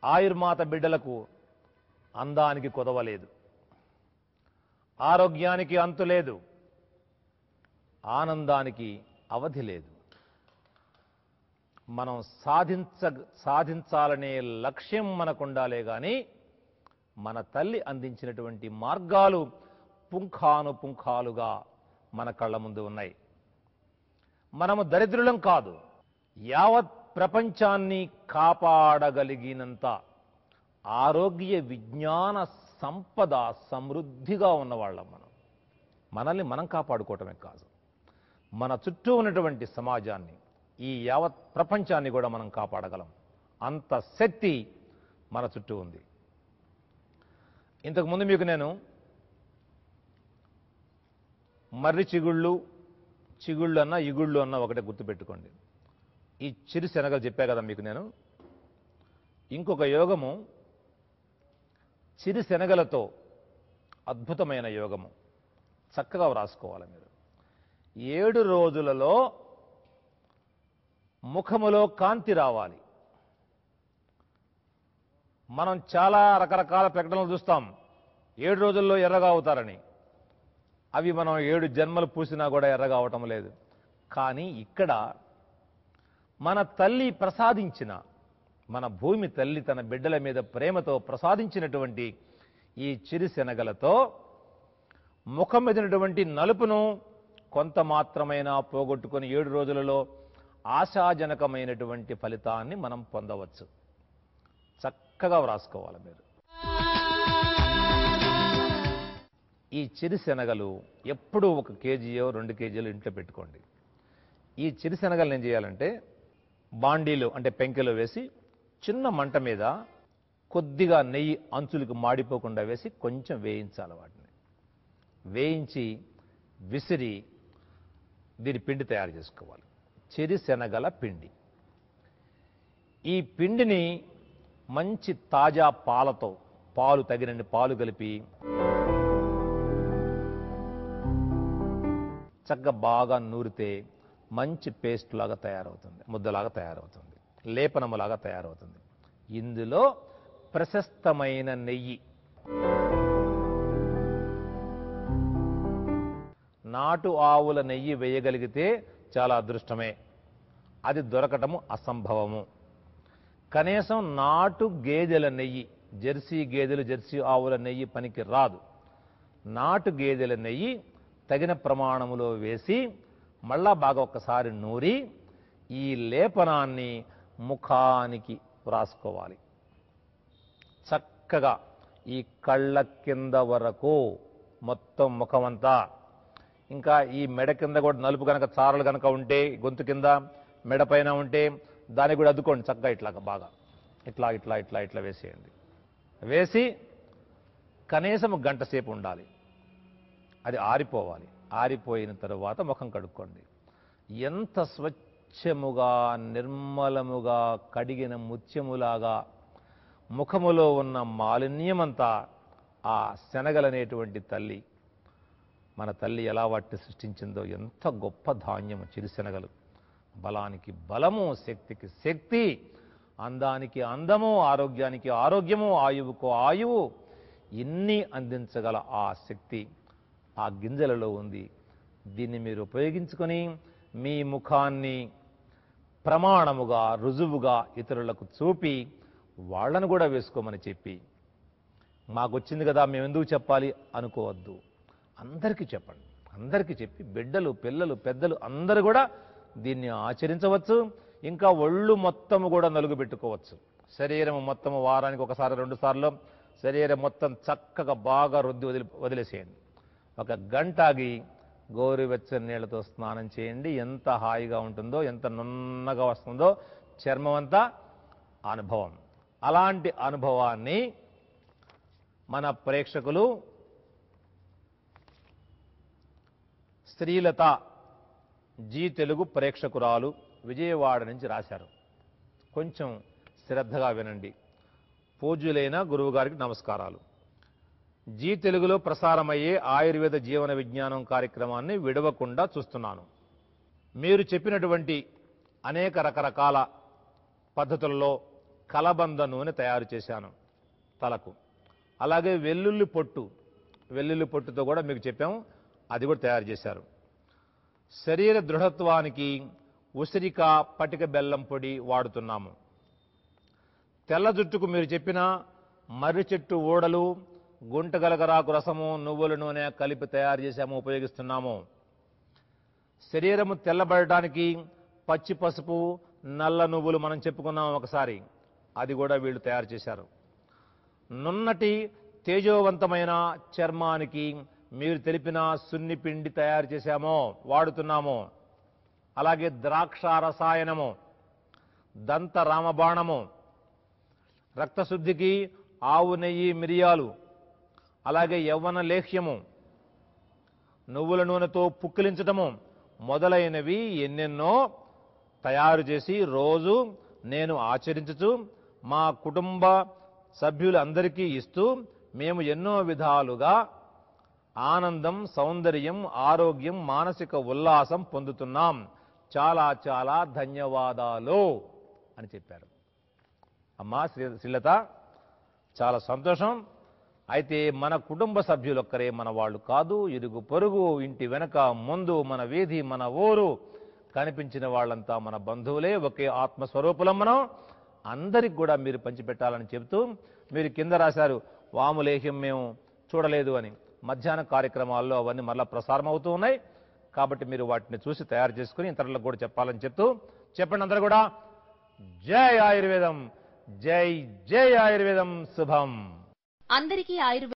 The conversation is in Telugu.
ఆయుర్మాత బిడ్డలకు అందానికి కొదవలేదు ఆరోగ్యానికి అంతు లేదు ఆనందానికి అవధి లేదు మనం సాధించ సాధించాలనే లక్ష్యం మనకు ఉండాలే కానీ మన తల్లి అందించినటువంటి మార్గాలు పుంఖాను పుంఖాలుగా మన కళ్ళ ముందు ఉన్నాయి మనము దరిద్రులం కాదు యావత్ ప్రపంచాన్ని కాపాడగలిగినంత ఆరోగ్య విజ్ఞాన సంపద సమృద్ధిగా ఉన్నవాళ్ళం మనం మనల్ని మనం కాపాడుకోవటమే కాదు మన చుట్టూ ఉన్నటువంటి సమాజాన్ని ఈ యావత్ ప్రపంచాన్ని కూడా మనం కాపాడగలం అంత శక్తి మన చుట్టూ ఉంది ఇంతకుముందు మీకు నేను మర్రి చిగుళ్ళు చిగుళ్ళు అన్న ఇగుళ్ళు అన్న ఒకటే గుర్తుపెట్టుకోండి ఈ చిరు శనగలు చెప్పా కదా మీకు నేను ఇంకొక యోగము చిరు శనగలతో అద్భుతమైన యోగము చక్కగా వ్రాసుకోవాలి మీరు ఏడు రోజులలో ముఖములో కాంతి రావాలి మనం చాలా రకరకాల ప్రకటనలు చూస్తాం ఏడు రోజుల్లో ఎర్రగా అవుతారని అవి మనం ఏడు జన్మలు పూసినా కూడా ఎర్రగా అవటం లేదు కానీ ఇక్కడ మన తల్లి ప్రసాదించిన మన భూమి తల్లి తన బిడ్డల మీద ప్రేమతో ప్రసాదించినటువంటి ఈ చిరు శనగలతో ముఖం మీద ఉన్నటువంటి నలుపును కొంత మాత్రమైనా పోగొట్టుకొని ఏడు రోజులలో ఆశాజనకమైనటువంటి ఫలితాన్ని మనం పొందవచ్చు చక్కగా వ్రాసుకోవాలి మీరు ఈ చిరుశనగలు ఎప్పుడూ ఒక కేజీయో రెండు కేజీలు ఇంట్లో పెట్టుకోండి ఈ చిరుశనగలు ఏం చేయాలంటే బాండీలో అంటే పెంకెలో వేసి చిన్న మంట మీద కొద్దిగా నెయ్యి అంచులకు మాడిపోకుండా వేసి కొంచెం వేయించాలి వాటిని వేయించి విసిరి దీని పిండి తయారు చేసుకోవాలి చిరుశనగల పిండి ఈ పిండిని మంచి తాజా పాలతో పాలు తగినన్ని పాలు కలిపి చక్కగా బాగా నూరితే మంచి పేస్ట్ లాగా తయారవుతుంది ముద్దలాగా తయారవుతుంది లేపనములాగా తయారవుతుంది ఇందులో ప్రశస్తమైన నెయ్యి నాటు ఆవుల నెయ్యి వేయగలిగితే చాలా అదృష్టమే అది దొరకటము అసంభవము కనీసం నాటు గేదెల నెయ్యి జెర్సీ గేదెలు జెర్సీ ఆవుల నెయ్యి పనికి రాదు నాటు గేదెల నెయ్యి తగిన ప్రమాణములో వేసి మళ్ళా బాగా ఒక్కసారి నూరి ఈ లేపనాన్ని ముఖానికి రాసుకోవాలి చక్కగా ఈ కళ్ళ కింద వరకు మొత్తం ముఖమంతా ఇంకా ఈ మెడ కింద కూడా నలుపు కనుక చారలు కనుక ఉంటే గొంతు కింద మెడ పైన ఉంటే దాన్ని కూడా అద్దుకోండి చక్కగా ఇట్లాగా బాగా ఇట్లా ఇట్లా ఇట్లా ఇట్లా వేసేయండి వేసి కనీసం గంట సేపు ఉండాలి అది ఆరిపోవాలి ఆరిపోయిన తరువాత ముఖం కడుక్కోండి ఎంత స్వచ్ఛముగా నిర్మలముగా కడిగిన ముత్యములాగా ముఖములో ఉన్న మాలిన్యమంతా ఆ శనగలనేటువంటి తల్లి మన తల్లి ఎలా వాటిని సృష్టించిందో ఎంత గొప్ప ధాన్యము చిరుశనగలు బలానికి బలము శక్తికి శక్తి అందానికి అందము ఆరోగ్యానికి ఆరోగ్యము ఆయువుకు ఆయువు ఇన్ని అందించగల ఆ శక్తి ఆ గింజలలో ఉంది దీన్ని మీరు ఉపయోగించుకొని మీ ముఖాన్ని ప్రమాణముగా రుజువుగా ఇతరులకు చూపి వాళ్ళను కూడా వేసుకోమని చెప్పి మాకు వచ్చింది కదా మేము ఎందుకు చెప్పాలి అనుకోవద్దు అందరికీ చెప్పండి అందరికీ చెప్పి బిడ్డలు పిల్లలు పెద్దలు అందరూ కూడా దీన్ని ఆచరించవచ్చు ఇంకా ఒళ్ళు మొత్తము కూడా నలుగు పెట్టుకోవచ్చు శరీరం మొత్తము వారానికి ఒకసారి రెండు సార్లు శరీరం మొత్తం చక్కగా బాగా రుద్ది వదిలి వదిలేసేయండి ఒక గంట ఆగి గోరువెచ్చని నీళ్ళతో స్నానం చేయండి ఎంత హాయిగా ఉంటుందో ఎంత నున్నగా వస్తుందో చర్మం అంతా అనుభవం అలాంటి అనుభవాన్ని మన ప్రేక్షకులు శ్రీలత జీ తెలుగు ప్రేక్షకురాలు విజయవాడ నుంచి రాశారు కొంచెం శ్రద్ధగా వినండి పూజ్యులైన గురువుగారికి నమస్కారాలు జీ తెలుగులో ప్రసారమయ్యే ఆయుర్వేద జీవన విజ్ఞానం కార్యక్రమాన్ని విడవకుండా చూస్తున్నాను మీరు చెప్పినటువంటి అనేక రకరకాల పద్ధతులలో కలబంద నూనె తయారు చేశాను తలకు అలాగే వెల్లుల్లి పొట్టు వెల్లుల్లి పొట్టుతో కూడా మీకు చెప్పాము అది కూడా తయారు చేశారు శరీర దృఢత్వానికి ఉసిరిక పటిక బెల్లం పొడి వాడుతున్నాము తెల్ల జుట్టుకు మీరు చెప్పిన మర్రి చెట్టు ఊడలు గుంటగలగరాకు రసము నువ్వుల నూనె కలిపి తయారు చేసాము ఉపయోగిస్తున్నాము శరీరము తెల్లబడటానికి పచ్చి పసుపు నల్ల నువ్వులు మనం చెప్పుకున్నాం ఒకసారి అది కూడా వీళ్ళు తయారు చేశారు నున్నటి తేజోవంతమైన చర్మానికి మీరు తెలిపిన సున్ని పిండి తయారు చేశామో వాడుతున్నాము అలాగే ద్రాక్ష రసాయనము దంత రామబాణము రక్తశుద్ధికి ఆవు నెయ్యి మిరియాలు అలాగే యవ్వన లేహ్యము నువ్వుల నూనెతో పుక్కిలించటము మొదలైనవి ఎన్నెన్నో తయారు చేసి రోజు నేను ఆచరించుచు మా కుటుంబ సభ్యులందరికీ ఇస్తూ మేము ఎన్నో విధాలుగా ఆనందం సౌందర్యం ఆరోగ్యం మానసిక ఉల్లాసం పొందుతున్నాం చాలా చాలా ధన్యవాదాలు అని చెప్పారు అమ్మా శ్రీ శ్రీలత చాలా సంతోషం అయితే మన కుటుంబ సభ్యులొక్కరే మన వాళ్ళు కాదు ఇరుగు పొరుగు ఇంటి వెనక ముందు మన వీధి మన ఊరు కనిపించిన వాళ్ళంతా మన బంధువులే ఒకే ఆత్మస్వరూపులం మనం అందరికి కూడా మీరు పంచిపెట్టాలని చెబుతూ మీరు కింద రాశారు వాములేహ్యం మేము చూడలేదు అని మధ్యాహ్న కార్యక్రమాల్లో అవన్నీ మరలా ప్రసారం అవుతూ ఉన్నాయి కాబట్టి మీరు వాటిని చూసి తయారు చేసుకుని ఇతరులకు కూడా చెప్పాలని చెప్తూ చెప్పండి అందరూ కూడా జై ఆయుర్వేదం జై జై ఆయుర్వేదం శుభం అందరికీ ఆయుర్వేద